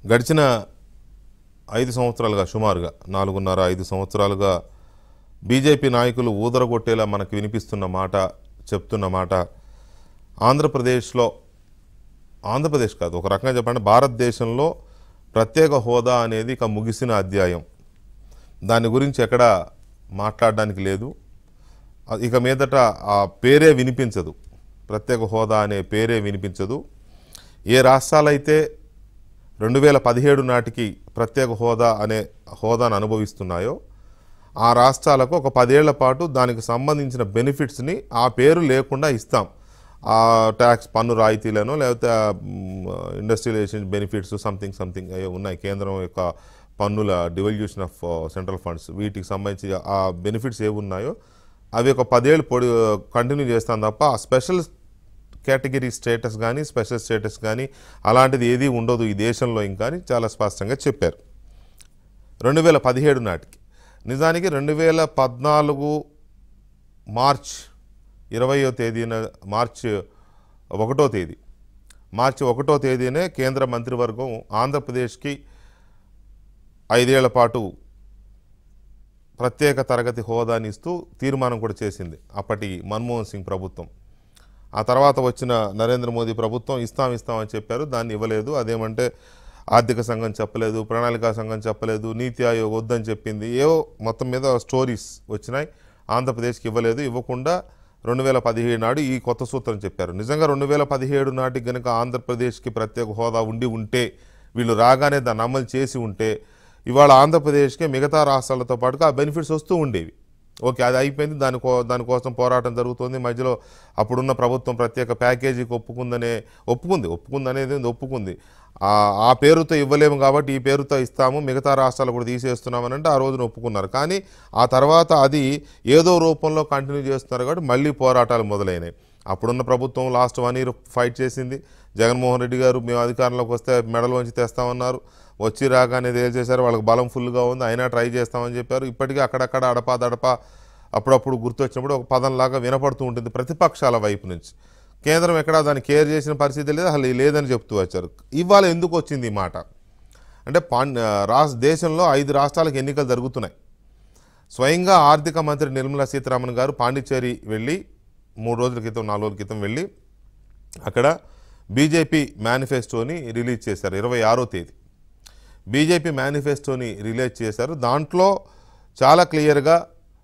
గడిచిన ఐదు సంవత్సరాలుగా సుమారుగా నాలుగున్నర ఐదు సంవత్సరాలుగా బీజేపీ నాయకులు ఊదరగొట్టేలా మనకు వినిపిస్తున్న మాట చెప్తున్న మాట ఆంధ్రప్రదేశ్లో ఆంధ్రప్రదేశ్ కాదు ఒక రకంగా చెప్పండి భారతదేశంలో ప్రత్యేక హోదా అనేది ఇక ముగిసిన అధ్యాయం దాని గురించి ఎక్కడ మాట్లాడడానికి లేదు అ- ఇక మీదట ఆ పేరే వినిపించదు ప్రత్యేక హోదా అనే పేరే వినిపించదు ఏ రాష్ట్రాలైతే రెండు వేల పదిహేడు నాటికి ప్రత్యేక హోదా అనే హోదాను అనుభవిస్తున్నాయో ఆ రాష్ట్రాలకు ఒక పదేళ్ల పాటు దానికి సంబంధించిన బెనిఫిట్స్ని ఆ పేరు లేకుండా ఇస్తాం ఆ ట్యాక్స్ పన్ను రాయితీలను లేకపోతే ఇండస్ట్రియలైజేషన్ బెనిఫిట్స్ సంథింగ్ సంథింగ్ అవి ఉన్నాయి కేంద్రం యొక్క పన్నుల డివల్యూషన్ ఆఫ్ సెంట్రల్ ఫండ్స్ వీటికి సంబంధించి ఆ బెనిఫిట్స్ ఏవి ఉన్నాయో అవి ఒక పదేళ్ళు పొడి కంటిన్యూ చేస్తాం తప్ప ఆ స్పెషల్ కేటగిరీ స్టేటస్ కానీ స్పెషల్ స్టేటస్ కానీ అలాంటిది ఏది ఉండదు ఈ దేశంలో ఇంకా అని చాలా స్పష్టంగా చెప్పారు రెండు వేల పదిహేడు నాటికి నిజానికి రెండు వేల పద్నాలుగు మార్చ్ ఇరవయో తేదీన మార్చ్ ఒకటో తేదీ మార్చి ఒకటో తేదీనే కేంద్ర మంత్రివర్గం ఆంధ్రప్రదేశ్కి ఐదేళ్ల పాటు ప్రత్యేక తరగతి హోదాని ఇస్తూ తీర్మానం కూడా చేసింది అప్పటి మన్మోహన్ సింగ్ ప్రభుత్వం ఆ తర్వాత వచ్చిన నరేంద్ర మోదీ ప్రభుత్వం ఇస్తాం ఇస్తాం అని చెప్పారు దాన్ని ఇవ్వలేదు అదేమంటే ఆర్థిక సంఘం చెప్పలేదు ప్రణాళికా సంఘం చెప్పలేదు నీతి ఆయోగ్ వద్దని చెప్పింది ఏవో మొత్తం మీద స్టోరీస్ వచ్చినాయి ఆంధ్రప్రదేశ్కి ఇవ్వలేదు ఇవ్వకుండా రెండు వేల పదిహేడు నాడు ఈ కొత్త సూత్రం చెప్పారు నిజంగా రెండు వేల పదిహేడు నాటికి గనుక ఆంధ్రప్రదేశ్కి ప్రత్యేక హోదా ఉండి ఉంటే వీళ్ళు రాగానే దాన్ని అమలు చేసి ఉంటే ఇవాళ ఆంధ్రప్రదేశ్కి మిగతా రాష్ట్రాలతో పాటుగా ఆ బెనిఫిట్స్ వస్తూ ఉండేవి ఓకే అది అయిపోయింది దానికో దానికోసం పోరాటం జరుగుతుంది మధ్యలో అప్పుడున్న ప్రభుత్వం ప్రత్యేక ప్యాకేజీకి ఒప్పుకుందనే ఒప్పుకుంది ఒప్పుకుంది అనేది ఒప్పుకుంది ఆ ఆ పేరుతో ఇవ్వలేము కాబట్టి ఈ పేరుతో ఇస్తాము మిగతా రాష్ట్రాలు కూడా తీసేస్తున్నామని అంటే ఆ రోజున ఒప్పుకున్నారు కానీ ఆ తర్వాత అది ఏదో రూపంలో కంటిన్యూ చేస్తున్నారు కాబట్టి మళ్ళీ పోరాటాలు మొదలైనాయి అప్పుడున్న ప్రభుత్వం లాస్ట్ వన్ ఇయర్ ఫైట్ చేసింది జగన్మోహన్ రెడ్డి గారు మేము అధికారంలోకి వస్తే మెడల్ వంచి తెస్తామన్నారు వచ్చి రాగానే తేల్చేశారు వాళ్ళకి బలం ఫుల్గా ఉంది అయినా ట్రై చేస్తామని చెప్పారు ఇప్పటికీ అక్కడక్కడ అడపా దడప అప్పుడప్పుడు గుర్తొచ్చినప్పుడు ఒక పదంలాగా వినపడుతూ ఉంటుంది ప్రతిపక్షాల వైపు నుంచి కేంద్రం ఎక్కడా దాన్ని కేర్ చేసిన పరిస్థితి లేదు అసలు లేదని చెప్తూ వచ్చారు ఇవాళ ఎందుకు వచ్చింది ఈ మాట అంటే పాన్ రాష్ట్ర దేశంలో ఐదు రాష్ట్రాలకు ఎన్నికలు జరుగుతున్నాయి స్వయంగా ఆర్థిక మంత్రి నిర్మలా సీతారామన్ గారు పాండిచ్చేరి వెళ్ళి మూడు రోజుల క్రితం నాలుగు రోజుల క్రితం వెళ్ళి అక్కడ బీజేపీ మేనిఫెస్టోని రిలీజ్ చేశారు ఇరవై ఆరో తేదీ బీజేపీ మేనిఫెస్టోని రిలీజ్ చేశారు దాంట్లో చాలా క్లియర్గా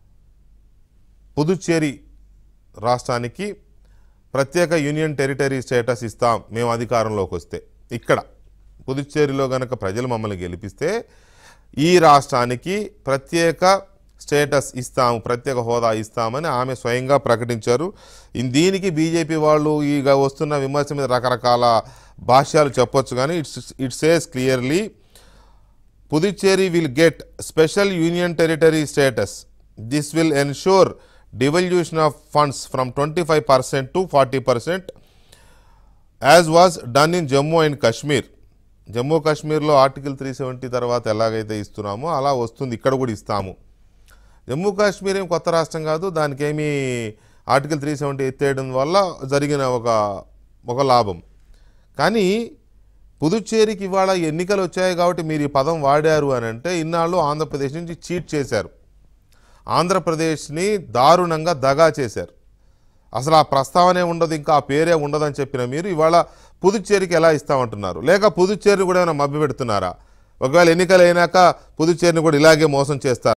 పుదుచ్చేరి రాష్ట్రానికి ప్రత్యేక యూనియన్ టెరిటరీ స్టేటస్ ఇస్తాం మేము అధికారంలోకి వస్తే ఇక్కడ పుదుచ్చేరిలో గనక ప్రజలు మమ్మల్ని గెలిపిస్తే ఈ రాష్ట్రానికి ప్రత్యేక స్టేటస్ ఇస్తాము ప్రత్యేక హోదా ఇస్తామని ఆమె స్వయంగా ప్రకటించారు ఇన్ దీనికి బీజేపీ వాళ్ళు ఇక వస్తున్న విమర్శ మీద రకరకాల భాష్యాలు చెప్పొచ్చు కానీ it's it says clearly Puducherry will get special union territory status this will ensure devolution of funds from twenty five percent to forty percent as was done in Jammu and Kashmir Jammu కాశ్మీర్లో ఆర్టికల్ త్రీ సెవెంటీ తర్వాత ఎలాగైతే ఇస్తున్నామో అలా వస్తుంది ఇక్కడ కూడా ఇస్తాము జమ్మూ కాశ్మీర్ ఏం కొత్త రాష్ట్రం కాదు దానికి ఏమీ ఆర్టికల్ త్రీ సెవెంటీ ఎత్తేయడం వల్ల జరిగిన ఒక ఒక లాభం కానీ పుదుచ్చేరికి ఇవాళ ఎన్నికలు వచ్చాయి కాబట్టి మీరు ఈ పదం వాడారు అని అంటే ఇన్నాళ్ళు ఆంధ్రప్రదేశ్ నుంచి చీట్ చేశారు ఆంధ్రప్రదేశ్ని దారుణంగా దగా చేశారు అసలు ఆ ప్రస్తావనే ఉండదు ఇంకా ఆ పేరే ఉండదని చెప్పిన మీరు ఇవాళ పుదుచ్చేరికి ఎలా ఇస్తామంటున్నారు లేక పుదుచ్చేరిని కూడా ఏమైనా మభ్య పెడుతున్నారా ఒకవేళ ఎన్నికలు అయినాక పుదుచ్చేరిని కూడా ఇలాగే మోసం చేస్తారు